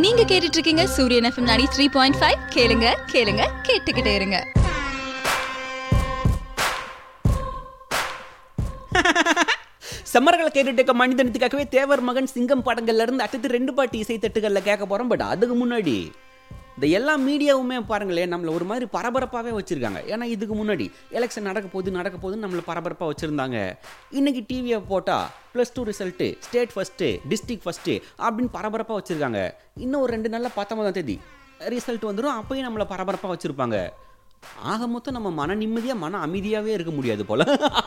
நீங்க கேட்டுட்டு இருக்கீங்க சூரியன் எஃப்எம் 93.5 த்ரீ பாயிண்ட் ஃபைவ் கேளுங்க கேளுங்க கேட்டுக்கிட்டே இருங்க சம்மர்களை கேட்டுட்டு இருக்க மனிதனத்துக்காகவே தேவர் மகன் சிங்கம் படங்கள்ல இருந்து அடுத்து ரெண்டு பாட்டு இசை தட்டுகள்ல கேட்க போறோம் பட் அதுக்கு முன்னாடி இந்த எல்லா மீடியாவுமே பாருங்களேன் நம்மளை ஒரு மாதிரி பரபரப்பாகவே வச்சுருக்காங்க ஏன்னா இதுக்கு முன்னாடி எலெக்ஷன் நடக்க போகுது நடக்க போகுதுன்னு நம்மளை பரபரப்பாக வச்சுருந்தாங்க இன்னைக்கு டிவியை போட்டால் plus two result state first district first அப்படின்னு பரபரப்பாக வச்சுருக்காங்க இன்னும் ஒரு ரெண்டு நாளில் பத்தொன்பதாம் தேதி ரிசல்ட் வந்துடும் அப்பயும் நம்மளை பரபரப்பாக வச்சுருப்பாங்க ஆக மொத்தம் நம்ம மன நிம்மதியாக மன அமைதியாகவே இருக்க முடியாது போல்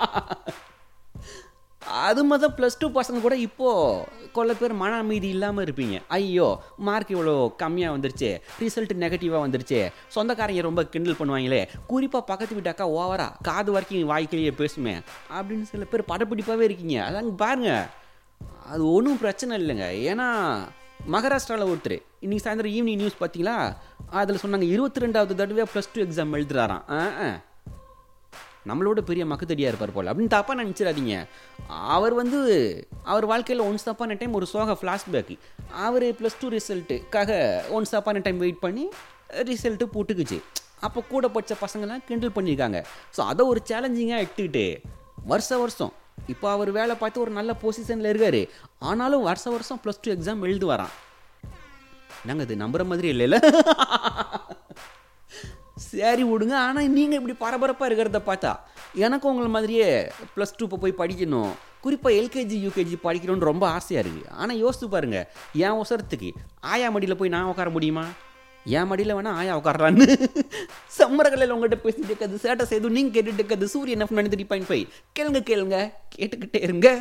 அது மொதல் ப்ளஸ் டூ பசங்க கூட இப்போது கொள்ள பேர் மன அமைதி இல்லாமல் இருப்பீங்க ஐயோ மார்க் இவ்வளோ கம்மியாக வந்துருச்சு ரிசல்ட் நெகட்டிவாக வந்துருச்சு சொந்தக்காரங்க ரொம்ப கிண்டல் பண்ணுவாங்களே குறிப்பாக பக்கத்து வீட்டாக்கா ஓவரா காது வரைக்கும் வாய்க்கிலேயே பேசுமே அப்படின்னு சில பேர் படப்பிடிப்பாகவே இருக்கீங்க அதாங்க பாருங்க அது ஒன்றும் பிரச்சனை இல்லைங்க ஏன்னா மகாராஷ்டிராவில் ஒருத்தர் இன்னைக்கு சாயந்தரம் ஈவினிங் நியூஸ் பார்த்தீங்களா அதில் சொன்னாங்க இருபத்தி ரெண்டாவது தடவை ப்ளஸ் டூ எக்ஸாம் எழுதுறாராம் ஆ ஆ நம்மளோட பெரிய மக்கத்தடியாக இருப்பார் போல் அப்படின்னு தப்பாக நினச்சிடாதீங்க அவர் வந்து அவர் வாழ்க்கையில் ஒன்ஸ் தப்பான டைம் ஒரு சோக ஃப்ளாஷ்பேக் அவர் ப்ளஸ் டூ ரிசல்ட்டுக்காக ஒன்ஸ் தப்பான டைம் வெயிட் பண்ணி ரிசல்ட்டு போட்டுக்குச்சு அப்போ கூட படித்த பசங்களாம் கிண்டல் பண்ணியிருக்காங்க ஸோ அதை ஒரு சேலஞ்சிங்காக எடுத்துக்கிட்டு வருஷ வருஷம் இப்போ அவர் வேலை பார்த்து ஒரு நல்ல பொசிஷனில் இருக்கார் ஆனாலும் வருஷ வருஷம் ப்ளஸ் டூ எக்ஸாம் எழுது வரான் நாங்கள் அது நம்புற மாதிரி இல்லைல்ல சரி விடுங்க ஆனால் நீங்கள் இப்படி பரபரப்பாக இருக்கிறத பார்த்தா எனக்கும் உங்களை மாதிரியே ப்ளஸ் டூ இப்போ போய் படிக்கணும் குறிப்பாக எல்கேஜி யூகேஜி படிக்கணும்னு ரொம்ப ஆசையாக இருக்குது ஆனால் யோசித்து பாருங்க என் அவசரத்துக்கு ஆயா மடியில் போய் நான் உட்கார முடியுமா என் மடியில் வேணால் ஆயா உட்காரலான்னு சம்மரகளில் உங்கள்கிட்ட பேசிட்டு இருக்கிறது சேட்டை செய்து நீங்கள் கேட்டுட்டு இருக்கிறது Suryan F nine three point five கேளுங்க கேளுங்க கேட்டுக்கிட்டே இருங்க